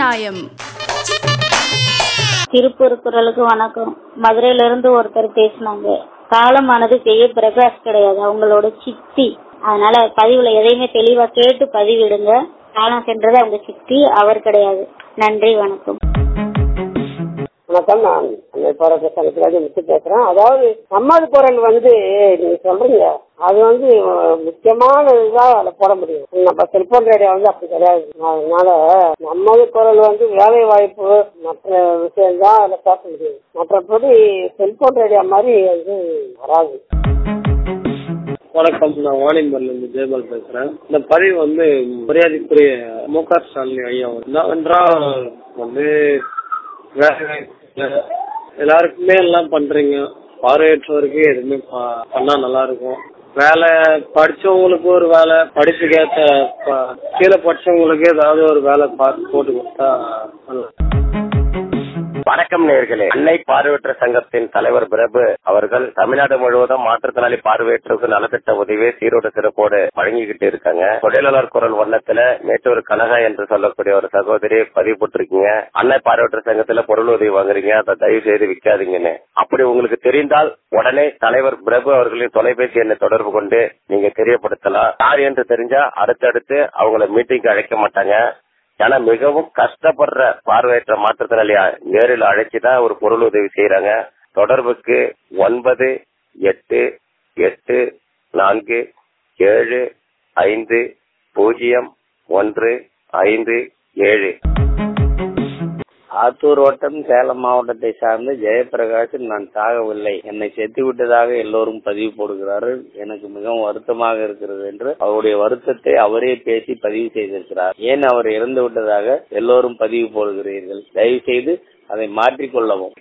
நியாயம் திருப்பூர் குரலுக்கு வணக்கம் மதுரையில இருந்து ஒருத்தர் பேசினாங்க காலமானது பெரிய பிரகாஷ் கிடையாது அவங்களோட சித்தி அதனால பதிவுல எதையுமே தெளிவா கேட்டு பதிவிடுங்க காலம் சென்றது அவங்க சித்தி அவர் கிடையாது நன்றி வணக்கம் வணக்கம் நான் அன்னை போராட்ட சங்கத்திலாவது முத்து பேசுறேன் அதாவது நம்மது குரல் வந்து நீங்க சொல்றீங்க அது வந்து அஹ், முக்கியமான இதுதான் அதுல போட முடியும் நம்ம செல்போன் ரேடியோ வந்து அப்படி கிடையாது அதனால நம்மது குரல் வந்து வேலை வாய்ப்பு மற்ற விஷயம் தான் அதுல பேச முடியும் மற்றபடி செல்போன் ரேடியோ மாதிரி வந்து வராது வணக்கம் நான் வாணியம்பர்ல இருந்து ஜெயபால் பேசுறேன் இந்த பதிவு வந்து மரியாதைக்குரிய மு க ஸ்டாலின் ஐயா என்னவென்றால் வந்து வேலை வாய்ப்புல எல்லாருக்குமே எல்லாம் பண்றீங்க பார்வையற்றவருக்கு எதுவுமே ப- பண்ணா நல்லா இருக்கும் வேலை படிச்சவங்களுக்கு ஒரு வேலை படிப்புக்கேத்த ப- கீழே படிச்சவங்களுக்கு ஏதாவது ஒரு வேலை பார்த்து போட்டு கொடுத்தா நல்லா வணக்கம் நேர்களே அன்னை பார்வையற்ற சங்கத்தின் தலைவர் பிரபு அவர்கள் தமிழ்நாடு முழுவதும் மாற்றுத்திறனாளி பார்வையற்றோருக்கு நலத்திட்ட உதவியை சீரோடு சிறப்போடு வழங்கிக்கிட்டு இருக்காங்க தொழிலாளர் குரல் வண்ணத்துல மேட்டூர் கனகா என்று சொல்லக்கூடிய ஒரு சகோதரி பதிவு போட்டிருக்கீங்க அன்னை பார்வையற்ற சங்கத்துல பொருள் உதவி வாங்குறீங்க அதை தயவு செய்து விற்காதீங்கன்னு அப்படி உங்களுக்கு தெரிந்தால் உடனே தலைவர் பிரபு அவர்களின் தொலைபேசி எண்ணை தொடர்பு கொண்டு நீங்க தெரியப்படுத்தலாம் யார் என்று தெரிஞ்சா அடுத்தடுத்து அவங்கள மீட்டிங்க்கு அழைக்க மாட்டாங்க ஏன்னா மிகவும் கஷ்டப்படுற பார்வையற்ற மாற்றுத்திறனாளியா நேரில் அழைச்சுதான் ஒரு பொருள் உதவி செய்யறாங்க தொடர்புக்கு ஒன்பது எட்டு எட்டு நான்கு ஏழு ஐந்து பூஜ்ஜியம் ஒன்று ஐந்து ஏழு ஆத்தூர் வட்டம் சேலம் மாவட்டத்தை சார்ந்த ஜெயபிரகாஷ் நான் சாகவில்லை என்னை செத்து விட்டதாக எல்லோரும் பதிவு போடுகிறார்கள் எனக்கு மிகவும் வருத்தமாக இருக்கிறது என்று அவருடைய வருத்தத்தை அவரே பேசி பதிவு செய்திருக்கிறார் ஏன் அவர் இறந்து விட்டதாக எல்லோரும் பதிவு போடுகிறீர்கள் தயவு செய்து அதை மாற்றிக்கொள்ளவும்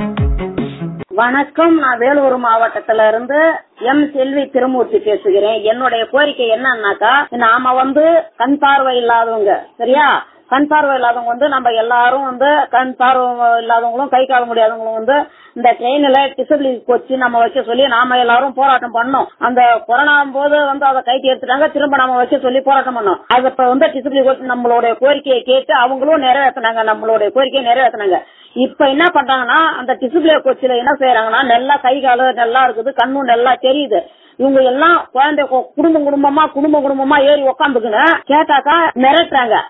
வணக்கம் நான் வேலூர் மாவட்டத்துல இருந்து எம் செல்வி திருமூர்த்தி பேசுகிறேன் என்னுடைய கோரிக்கை என்னன்னாக்கா நாம வந்து கண் பார்வை இல்லாதவங்க சரியா கண் பார்வை இல்லாதவங்க வந்து நம்ம எல்லாரும் வந்து கண் பார்வை இல்லாதவங்களும் கை கால் முடியாதவங்களும் வந்து இந்த ட்ரெயின்ல டிசபிலி கோச்சு நம்ம வைக்க சொல்லி நாம எல்லாரும் போராட்டம் பண்ணோம் அந்த கொரோனா போது வந்து அதை கைட்டி எடுத்துட்டாங்க திரும்ப நம்ம வைக்க சொல்லி போராட்டம் பண்ணோம் அது இப்ப வந்து டிசபிலி கோச்சு நம்மளுடைய கோரிக்கையை கேட்டு அவங்களும் நிறைவேற்றினாங்க நம்மளுடைய கோரிக்கையை நிறைவேற்றினாங்க இப்ப என்ன பண்றாங்கன்னா அந்த டிசிப்ளே கோச்சில என்ன செய்யறாங்கன்னா நல்லா கை காலு நல்லா இருக்குது கண்ணும் நல்லா தெரியுது இவங்க எல்லாம் குழந்தை கு- குடும்பம் குடும்பமா குடும்ப குடும்பமா ஏறி உக்காந்துக்குன்னு கேட்டாக்கா மிரட்டுறாங்க